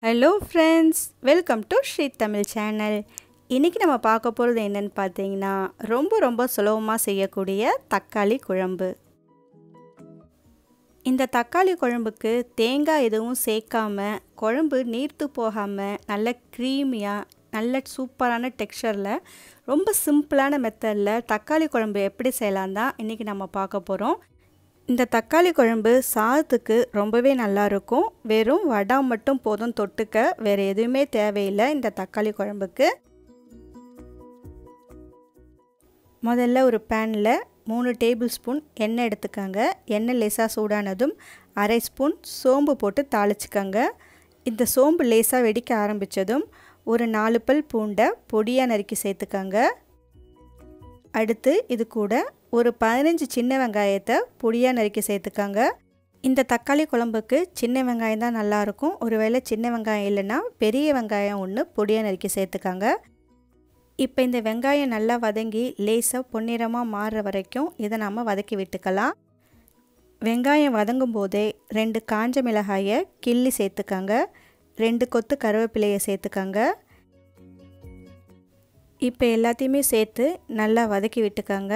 hello friends welcome to Sri Tamil channel இன்றைக்கி நம்ம பார்க்க போகிறது என்னென்னு பார்த்தீங்கன்னா ரொம்ப ரொம்ப சுலபமாக செய்யக்கூடிய தக்காளி குழம்பு இந்த தக்காளி குழம்புக்கு தேங்காய் எதுவும் சேர்க்காம குழம்பு நீர்த்து போகாமல் நல்ல க்ரீமியாக நல்ல சூப்பரான டெக்ஸ்சரில் ரொம்ப சிம்பிளான மெத்தடில் தக்காளி குழம்பு எப்படி செய்யலாம் தான் இன்றைக்கி நம்ம பார்க்க போகிறோம் இந்த தக்காளி குழம்பு சாதத்துக்கு ரொம்பவே நல்லாயிருக்கும் வெறும் வடை மட்டும் போதும் தொட்டுக்க வேறு எதுவுமே தேவையில்லை இந்த தக்காளி குழம்புக்கு முதல்ல ஒரு பேனில் மூணு டேபிள் ஸ்பூன் எண்ணெய் எடுத்துக்கோங்க எண்ணெய் லேசாக சூடானதும் அரை ஸ்பூன் சோம்பு போட்டு தாளிச்சுக்கோங்க இந்த சோம்பு லேசாக வெடிக்க ஆரம்பித்ததும் ஒரு நாலு பல் பூண்டை பொடியாக நறுக்கி சேர்த்துக்கோங்க அடுத்து இது கூட ஒரு பதினஞ்சு சின்ன வெங்காயத்தை பொடியாக நறுக்கி சேர்த்துக்கோங்க இந்த தக்காளி குழம்புக்கு சின்ன வெங்காயம் தான் நல்லாயிருக்கும் ஒருவேளை சின்ன வெங்காயம் இல்லைன்னா பெரிய வெங்காயம் ஒன்று பொடியாக நறுக்கி சேர்த்துக்கோங்க இப்போ இந்த வெங்காயம் நல்லா வதங்கி லேசாக பொன்னிறமாக மாறுற வரைக்கும் இதை நாம் வதக்கி விட்டுக்கலாம் வெங்காயம் வதங்கும் போதே ரெண்டு காஞ்ச மிளகாயை கிள்ளி சேர்த்துக்கோங்க ரெண்டு கொத்து கருவேப்பிலையை சேர்த்துக்கோங்க இப்போ எல்லாத்தையுமே சேர்த்து நல்லா வதக்கி விட்டுக்கோங்க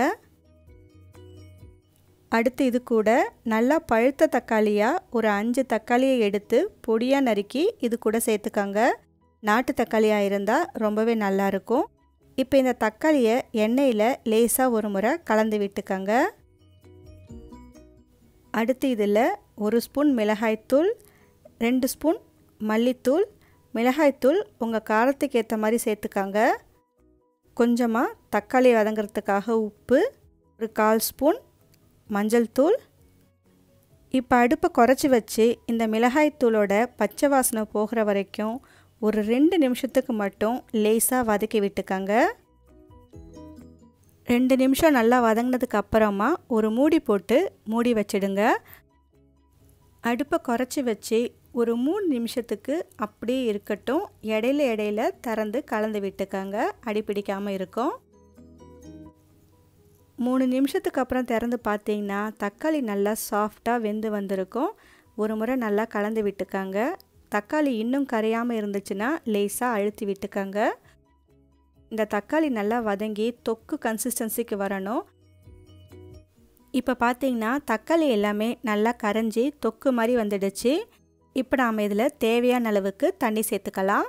அடுத்து இது கூட நல்லா பழுத்த தக்காளியாக ஒரு அஞ்சு தக்காளியை எடுத்து பொடியாக நறுக்கி இது கூட சேர்த்துக்கோங்க நாட்டு தக்காளியாக இருந்தால் ரொம்பவே நல்லாயிருக்கும் இப்போ இந்த தக்காளியை எண்ணெயில் லேசாக ஒரு முறை கலந்து விட்டுக்கோங்க அடுத்து இதில் ஒரு ஸ்பூன் மிளகாய்த்தூள் ரெண்டு ஸ்பூன் மல்லித்தூள் மிளகாய்த்தூள் உங்கள் காரத்துக்கு ஏற்ற மாதிரி சேர்த்துக்கோங்க கொஞ்சமாக தக்காளி வதங்கிறதுக்காக உப்பு ஒரு கால் ஸ்பூன் மஞ்சள் தூள் இப்போ அடுப்பை குறைச்சி வச்சு இந்த மிளகாய் தூளோட பச்சை வாசனை போகிற வரைக்கும் ஒரு ரெண்டு நிமிஷத்துக்கு மட்டும் லேசாக வதக்கி விட்டுக்கங்க ரெண்டு நிமிஷம் நல்லா வதங்கினதுக்கு அப்புறமா ஒரு மூடி போட்டு மூடி வச்சிடுங்க அடுப்பை குறைச்சி வச்சு ஒரு மூணு நிமிஷத்துக்கு அப்படியே இருக்கட்டும் இடையில இடையில திறந்து கலந்து விட்டுக்கங்க அடிப்பிடிக்காமல் இருக்கும் மூணு நிமிஷத்துக்கு அப்புறம் திறந்து பார்த்தீங்கன்னா தக்காளி நல்லா சாஃப்டாக வெந்து வந்திருக்கும் ஒரு முறை நல்லா கலந்து விட்டுக்கங்க தக்காளி இன்னும் கரையாமல் இருந்துச்சுன்னா லேசாக அழுத்தி விட்டுக்கங்க இந்த தக்காளி நல்லா வதங்கி தொக்கு கன்சிஸ்டன்சிக்கு வரணும் இப்போ பார்த்தீங்கன்னா தக்காளி எல்லாமே நல்லா கரைஞ்சி தொக்கு மாதிரி வந்துடுச்சு இப்போ நாம் இதில் தேவையான அளவுக்கு தண்ணி சேர்த்துக்கலாம்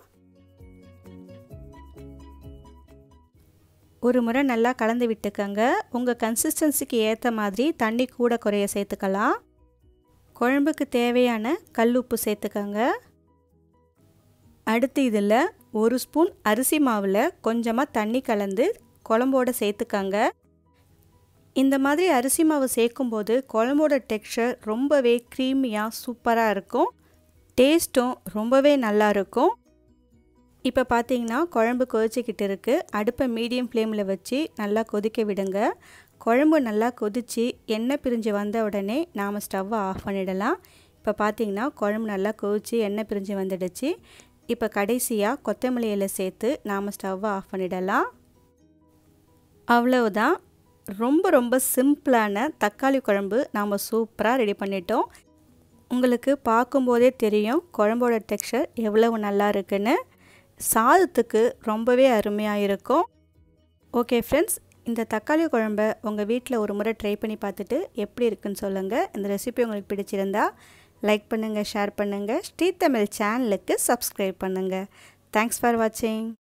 ஒரு முறை நல்லா கலந்து விட்டுக்கங்க உங்கள் கன்சிஸ்டன்சிக்கு ஏற்ற மாதிரி தண்ணி கூட குறைய சேர்த்துக்கலாம் குழம்புக்கு தேவையான கல் உப்பு சேர்த்துக்கங்க அடுத்து இதில் ஒரு ஸ்பூன் அரிசி மாவில் கொஞ்சமாக தண்ணி கலந்து குழம்போட சேர்த்துக்கங்க இந்த மாதிரி அரிசி மாவு சேர்க்கும்போது குழம்போட டெக்ஸ்சர் ரொம்பவே க்ரீமியாக சூப்பராக இருக்கும் டேஸ்ட்டும் ரொம்பவே நல்லா இருக்கும் இப்போ பார்த்தீங்கன்னா குழம்பு கொதிச்சிக்கிட்டு இருக்குது அடுப்பை மீடியம் ஃப்ளேமில் வச்சு நல்லா கொதிக்க விடுங்க குழம்பு நல்லா கொதித்து எண்ணெய் பிரிஞ்சு வந்த உடனே நாம் ஸ்டவ்வை ஆஃப் பண்ணிடலாம் இப்போ பார்த்தீங்கன்னா குழம்பு நல்லா கொதித்து எண்ணெய் பிரிஞ்சு வந்துடுச்சு இப்போ கடைசியாக கொத்தமல்லி இலை சேர்த்து நாம் ஸ்டவ்வை ஆஃப் பண்ணிடலாம் அவ்வளவுதான் ரொம்ப ரொம்ப சிம்பிளான தக்காளி குழம்பு நாம் சூப்பராக ரெடி பண்ணிட்டோம் உங்களுக்கு பார்க்கும்போதே தெரியும் குழம்போட டெக்ஸ்சர் எவ்வளவு நல்லா இருக்குன்னு சாதத்துக்கு ரொம்பவே அருமையாக இருக்கும் ஓகே ஃப்ரெண்ட்ஸ் இந்த தக்காளி குழம்ப உங்கள் வீட்டில் ஒரு முறை ட்ரை பண்ணி பார்த்துட்டு எப்படி இருக்குன்னு சொல்லுங்கள் இந்த ரெசிபி உங்களுக்கு பிடிச்சிருந்தா லைக் பண்ணுங்கள் ஷேர் பண்ணுங்கள் ஸ்ரீ தமிழ் சேனலுக்கு சப்ஸ்கிரைப் பண்ணுங்கள் தேங்க்ஸ் ஃபார் வாட்சிங்